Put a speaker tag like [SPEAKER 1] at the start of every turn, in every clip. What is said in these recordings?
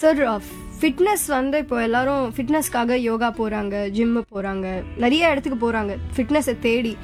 [SPEAKER 1] Sir fitness வந்து இப்போ எல்லாரும் ஃபிட்னஸ்க்காக யோகா போகிறாங்க ஜிம்மு போகிறாங்க நிறைய இடத்துக்கு போகிறாங்க ஃபிட்னஸை தேடி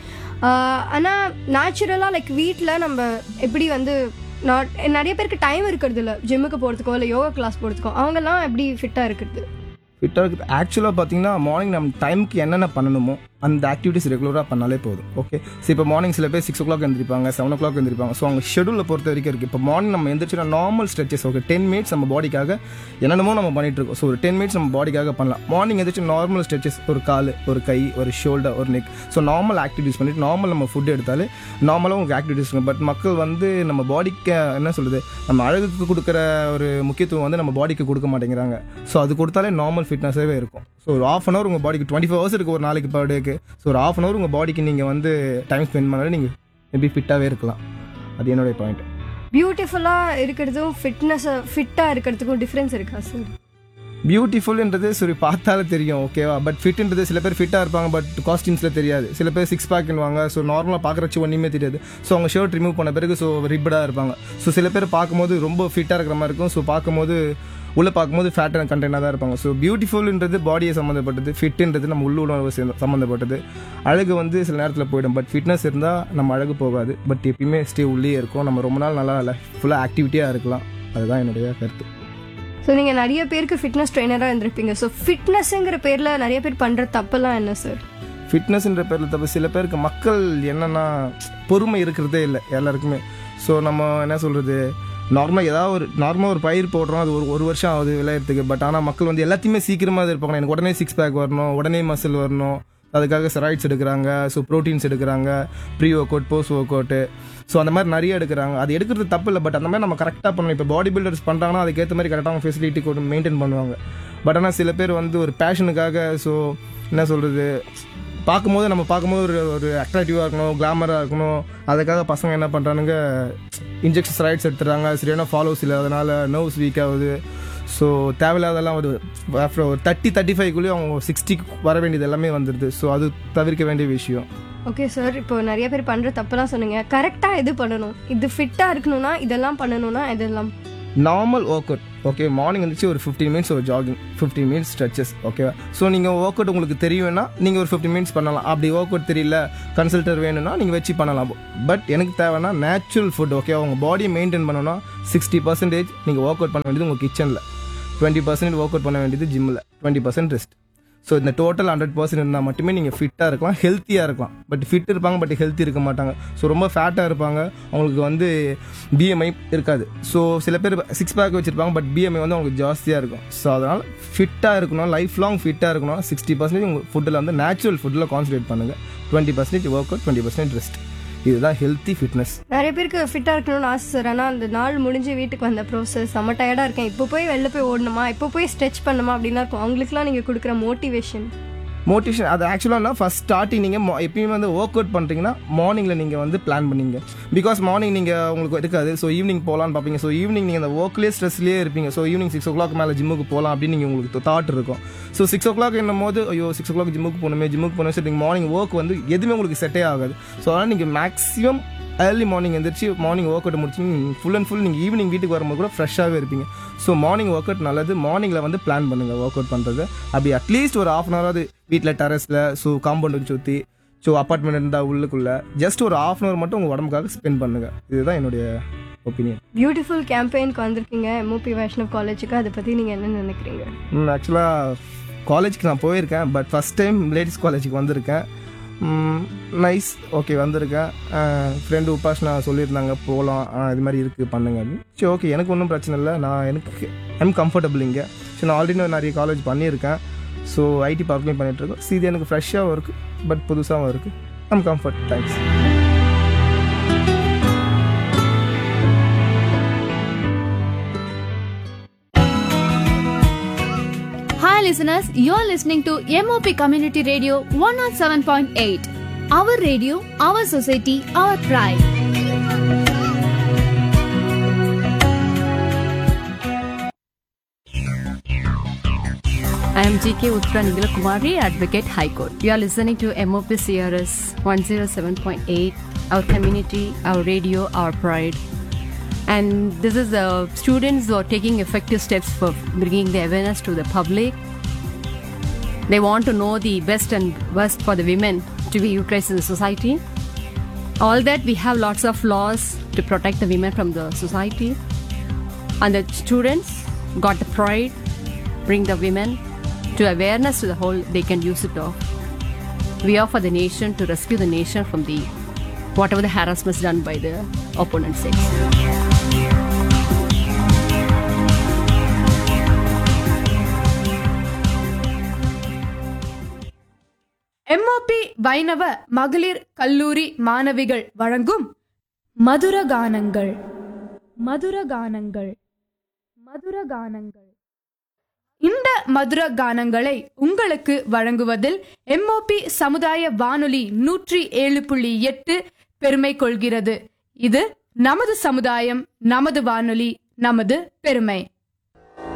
[SPEAKER 1] ஆனால் நேச்சுரலாக லைக் வீட்டில் நம்ம எப்படி வந்து நாட் நிறைய பேருக்கு டைம் இருக்கிறது இல்லை ஜிம்முக்கு போகிறதுக்கோ இல்லை யோகா கிளாஸ் போகிறதுக்கோ அவங்கெல்லாம் எப்படி ஃபிட்டாக இருக்கிறது
[SPEAKER 2] ஃபிட்டாக இருக்குது ஆக்சுவலாக பார்த்தீங்கன்னா மார்னிங் நம்ம டைமுக்கு என்னென்ன பண்ணணுமோ அந்த ஆக்டிவிட்டிஸ் ரெகுலராக பண்ணாலே போதும் ஓகே ஸோ இப்போ மார்னிங் சில பேர் சிக்ஸ் ஓ கிளாக் எழுந்திருப்பாங்க செவன் ஓ கிளாக் எழுந்திருப்பாங்க ஸோ அவங்க ஷெடியூலில் பொறுத்த வரைக்கும் இருக்குது இப்போ மார்னிங் நம்ம எந்திரிச்சோன்னா normal stretches okay ten minutes நம்ம பாடிக்காக என்னென்னமோ நம்ம பண்ணிட்டு இருக்கோம் ஸோ ஒரு டென் மினிட்ஸ் நம்ம பாடிக்காக பண்ணலாம் மார்னிங் எந்திரிச்சு நார்மல் ஸ்ட்ரெச்சஸ் ஒரு கால் ஒரு கை ஒரு ஷோல்டர் ஒரு நெக் ஸோ நார்மல் ஆக்டிவிட்டிஸ் பண்ணிட்டு நார்மல் நம்ம ஃபுட் எடுத்தாலே நார்மலாக உங்களுக்கு ஆக்டிவிட்டிஸ் இருக்கும் பட் மக்கள் வந்து நம்ம பாடிக்கு என்ன சொல்லுது நம்ம அழகுக்கு கொடுக்குற ஒரு முக்கியத்துவம் வந்து நம்ம பாடிக்கு கொடுக்க மாட்டேங்கிறாங்க ஸோ அது கொடுத்தாலே நார்மல் ஃபிட்னஸாகவே இருக்கும் ஸோ ஒரு ஆஃப் அன் ஹவர் உங்கள் பாடிக்கு டுவெண்ட்டி ஃபோர் ஹவர்ஸ் இருக்குது ஒரு நாளைக்கு பர் டேக்கு ஸோ ஒரு ஆஃப் அன் ஹவர் உங்கள் பாடிக்கு நீங்கள் வந்து டைம் ஸ்பெண்ட் பண்ணாலே நீங்கள் மேபி ஃபிட்டாகவே இருக்கலாம் அது என்னுடைய பாயிண்ட்
[SPEAKER 1] பியூட்டிஃபுல்லாக இருக்கிறதும் ஃபிட்னஸை ஃபிட்டாக இருக்கிறதுக்கும் டிஃப்ரென்ஸ் இருக்கா சார்
[SPEAKER 2] பியூட்டிஃபுல்ன்றது சரி பார்த்தாலே தெரியும் ஓகேவா பட் ஃபிட்ன்றது சில பேர் ஃபிட்டாக இருப்பாங்க பட் காஸ்டியூம்ஸில் தெரியாது சில பேர் சிக்ஸ் பேக்னுவாங்க ஸோ நார்மலாக பார்க்குறச்சு ஒன்றுமே தெரியாது ஸோ அவங்க ஷர்ட் ரிமூவ் பண்ண பிறகு ஸோ ரிப்படாக இருப்பாங்க ஸோ சில பேர் பார்க்கும்போது ரொம்ப ஃபிட்டாக இருக்கிற மாதிரி இருக்கும் ஸோ பார்க்கும்போது உள்ளே பார்க்கும்போது ஃபேட் அண்ட் கண்டென்ட்டாக தான் இருப்பாங்க ஸோ பியூட்டிஃபுல்ன்றது பாடியை சம்மந்தப்பட்டது ஃபிட்ன்றது நம்ம உள்ள உணர்வு சேர்ந்த- சம்மந்தப்பட்டது அழகு வந்து சில நேரத்தில் போயிடும் பட் ஃபிட்னஸ் இருந்தால் நம்ம அழகு போகாது பட் எப்பயுமே ஸ்டே உள்ளே இருக்கும் நம்ம ரொம்ப நாள் நல்லா இல்லை ஃபுல்லாக ஆக்டிவிட்டியாக இருக்கலாம் அதுதான் என்னுடைய கருத்து
[SPEAKER 1] ஸோ நீங்கள் நிறைய பேருக்கு ஃபிட்னஸ் ட்ரைனராக இருந்திருப்பீங்க ஸோ ஃபிட்னஸ்ங்கிற பேரில் நிறைய பேர் பண்ணுற தப்பெல்லாம் என்ன சார்
[SPEAKER 2] ஃபிட்னஸ்ன்ற பேரில் தப்பு சில பேருக்கு மக்கள் என்னன்னா பொறுமை இருக்கிறதே இல்லை எல்லாருக்குமே ஸோ நம்ம என்ன சொல்கிறது நார்மலாக ஏதாவது ஒரு நார்மலாக ஒரு பயிர் போடுறோம் அது ஒரு ஒரு வருஷம் ஆகுது விளையாடுறதுக்கு பட் ஆனால் மக்கள் வந்து எல்லாத்தையுமே சீக்கிரமாக இது இருப்பாங்க எனக்கு உடனே சிக்ஸ் பேக் வரணும் உடனே மசில் வரணும் அதுக்காக ஸ்டெராய்ட்ஸ் எடுக்கிறாங்க ஸோ ப்ரோட்டீன்ஸ் எடுக்கிறாங்க pre workout post so அந்த மாதிரி நிறைய எடுக்கிறாங்க அது எடுக்கிறது தப்பு இல்லை பட் அந்த மாதிரி நம்ம கரெக்டாக பண்ணணும் இப்போ பாடி பில்டர்ஸ் பண்ணுறாங்கன்னா அதுக்கேற்ற மாதிரி கரெக்டாக ஃபெசிலிட்டி கொண்டு மெயின்டைன் பண்ணுவாங்க பட் ஆனால் சில பேர் வந்து ஒரு பேஷனுக்காக ஸோ என்ன சொல்கிறது பார்க்கும்போது நம்ம பார்க்கும்போது ஒரு ஒரு அட்ராக்டிவாக இருக்கணும் கிளாமராக இருக்கணும் அதுக்காக பசங்க என்ன பண்ணுறானுங்க இன்ஜெக்ஷன்ஸ் ரைட்ஸ் எடுத்துறாங்க சரியான ஃபாலோஸ் இல்லை அதனால் நர்வ்ஸ் வீக் ஆகுது ஸோ தேவையில்லாதெல்லாம் ஒரு ஆஃப்டர் ஒரு தேர்ட்டி தேர்ட்டி ஃபைவ்க்குள்ளேயும் அவங்க சிக்ஸ்டிக்கு வர வேண்டியது எல்லாமே வந்துடுது ஸோ அது தவிர்க்க வேண்டிய விஷயம்
[SPEAKER 1] ஓகே சார் இப்போ நிறைய பேர் பண்ணுற தப்பெல்லாம் சொன்னீங்க கரெக்டாக எது பண்ணணும் இது ஃபிட்டாக இருக்கணும்னா இதெல்லாம் பண்ணணும்னா இதெல்லாம்
[SPEAKER 2] normal workout okay morning வந்துச்சு ஒரு ஃபிஃப்டீன் மினிட்ஸ் ஒரு ஜாகிங் ஃபிஃப்டீன் மினிட்ஸ் ஸ்ட்ரெச்சஸ் ஓகேவா ஸோ நீங்கள் ஒர்க் அவுட் உங்களுக்கு தெரியும்னா நீங்கள் ஒரு ஃபிஃப்டின் மினிட்ஸ் பண்ணலாம் அப்படி ஒர்க் அவுட் தெரியல கன்சல்டர் வேணும்னா நீங்கள் வச்சு பண்ணலாம் பட் எனக்கு தேவைன்னா நேச்சுரல் ஃபுட் ஓகே உங்கள் பாடியை மெயின்டைன் பண்ணணும்னா சிக்ஸ்டி பர்சன்டேஜ் நீங்கள் ஒர்க் அவுட் பண்ண வேண்டியது உங்கள் கிச்சனில் டுவெண்ட்டி பர்சன்டேஜ் ஒர்க் அவுட் பண்ண வேண்டியது ஜிம்மில் டுவெண்ட்டி பர்சன்ட் ரெஸ்ட் ஸோ இந்த டோட்டல் ஹண்ட்ரட் பர்சன்ட் இருந்தால் மட்டுமே நீங்கள் ஃபிட்டாக இருக்கலாம் ஹெல்த்தியாக இருக்கலாம் பட் ஃபிட் இருப்பாங்க பட் ஹெல்த்தி இருக்க மாட்டாங்க ஸோ ரொம்ப ஃபேட்டாக இருப்பாங்க அவங்களுக்கு வந்து பிஎம்ஐ இருக்காது ஸோ சில பேர் சிக்ஸ் பேக் வச்சிருப்பாங்க பட் பிஎம்ஐ வந்து அவங்களுக்கு ஜாஸ்தியாக இருக்கும் ஸோ அதனால் ஃபிட்டாக இருக்கணும் லைஃப் லாங் ஃபிட்டாக இருக்கணும் சிக்ஸ்டி பர்சன்டேஜ் உங்கள் ஃபுட்டில் வந்து நேச்சுரல் ஃபுட்டில் கான்சன்ட்ரேட் பண்ணுங்கள் twenty percentage workout twenty percentage rest இதுதான் ஹெல்த்தி ஃபிட்னஸ்
[SPEAKER 1] நிறைய பேருக்கு ஃபிட்டாக இருக்கணும்னு ஆசை சார் ஆனால் அந்த நாள் முடிஞ்சு வீட்டுக்கு வந்த ப்ரோசஸ் செம்ம டயர்டாக இருக்கேன் இப்போ போய் வெளில போய் ஓடணுமா இப்போ போய் ஸ்ட்ரெச் பண்ணணுமா அப்படின்லாம் இருக்கும் அவங்களுக்குலாம் நீங்கள் கொடுக்குற மோட்டிவேஷன்
[SPEAKER 2] மோட்டிவேஷன் அது ஆக்சுவலாக ஃபஸ்ட் ஸ்டார்டிங் நீங்கள் எப்பயுமே வந்து ஒர்க் அவுட் பண்ணுறீங்கன்னா மார்னிங்கில் நீங்கள் வந்து பிளான் பண்ணீங்க பிகாஸ் மார்னிங் நீங்கள் உங்களுக்கு இருக்காது ஸோ ஈவினிங் போகலான்னு பார்ப்பீங்க ஸோ ஈவினிங் நீங்கள் அந்த ஒர்க்லேயே ஸ்ட்ரெஸ்லேயே இருப்பீங்க so evening six o'clock மேலே ஜிம்முக்கு போகலாம் அப்படின்னு நீங்கள் உங்களுக்கு தாட் இருக்கும் ஸோ சிக்ஸ் ஓ கிளாக் என்னும் போது ஐயோ சிக்ஸ் ஓ கிளாக் ஜிம்முக்கு போகணுமே ஜிம்முக்கு போகணும் சரி மார்னிங் ஒர்க் வந்து எதுவுமே உங்களுக்கு செட்டே ஆகாது ஸோ அதனால் நீங்கள் மேக்ஸிமம் ஏர்லி மார்னிங் எந்திரிச்சு மார்னிங் ஒர்க் அவுட் முடிச்சு ஃபுல் அண்ட் ஃபுல் நீங்கள் ஈவினிங் வீட்டுக்கு வரும்போது கூட ஃப்ரெஷ்ஷாகவே இருப்பீங்க ஸோ மார்னிங் ஒர்க் அவுட் நல்லது மார்னிங்கில் வந்து பிளான் பண்ணுங்கள் ஒர்க் அவுட் பண்ணுறது அப்படி அட்லீஸ்ட் ஒரு ஆஃப் அன் ஹவராவது வீட்டில் டெரஸில் ஸோ காம்பவுண்டுக்கு சுற்றி ஸோ அப்பார்ட்மெண்ட் இருந்தால் உள்ளுக்குள்ளே ஜஸ்ட் ஒரு ஆஃப் அன் ஹவர் மட்டும் உங்கள் உடம்புக்காக ஸ்பெண்ட் பண்ணுங்கள் இதுதான் என்னுடைய ஒப்பீனியன்
[SPEAKER 1] பியூட்டிஃபுல் கேம்பெயினுக்கு வந்திருக்கீங்க எம்ஓபி வைஷ்ணவ் காலேஜுக்கு அதை பற்றி நீங்கள் என்ன நினைக்கிறீங்க
[SPEAKER 2] ஆக்சுவலாக காலேஜுக்கு நான் போயிருக்கேன் பட் ஃபஸ்ட் டைம் லேடிஸ் காலேஜுக்கு வந்திருக்கேன் நைஸ் ஓகே வந்திருக்கேன் ஃப்ரெண்டு உபாஷ்னா சொல்லியிருந்தாங்க போகலாம் இது மாதிரி இருக்குது பண்ணுங்க அப்படின்னு சரி ஓகே எனக்கு ஒன்றும் பிரச்சனை இல்லை நான் எனக்கு ஐம் கம்ஃபர்டபுள் இங்கே ஸோ நான் ஆல்ரெடி நிறைய காலேஜ் பண்ணியிருக்கேன் ஸோ ஐடி பார்க்லேயும் பண்ணிகிட்ருக்கோம் ஸோ இது எனக்கு ஃப்ரெஷ்ஷாகவும் இருக்குது பட் புதுசாகவும் இருக்குது I'm comfort thanks
[SPEAKER 3] Hi, listeners. You're listening to MOP Community Radio 107.8. Our radio, our society, our pride.
[SPEAKER 4] I am GK Uttara Nigala Kumari, Advocate High Court. You are listening to MOP CRS 107.8, our community, our radio, our pride. And this is uh, students who are taking effective steps for bringing the awareness to the public. They want to know the best and worst for the women to be utilized in the society. All that we have lots of laws to protect the women from the society. And the students got the pride, bring the women to awareness to the whole, they can use it off. We are for the nation to rescue the nation from the whatever the harassments done by the opponent sex.
[SPEAKER 5] MOP Vaishnav மகளிர் கல்லூரி மாணவிகள் வழங்கும் மதுர கானங்கள் மதுர கானங்கள் மதுர கானங்கள் இந்த மதுர கானங்களை உங்களுக்கு வழங்குவதில் எம்ஓபி சமுதாய வானொலி நூற்றி ஏழு புள்ளி எட்டு பெருமை கொள்கிறது இது நமது சமுதாயம் நமது வானொலி நமது பெருமை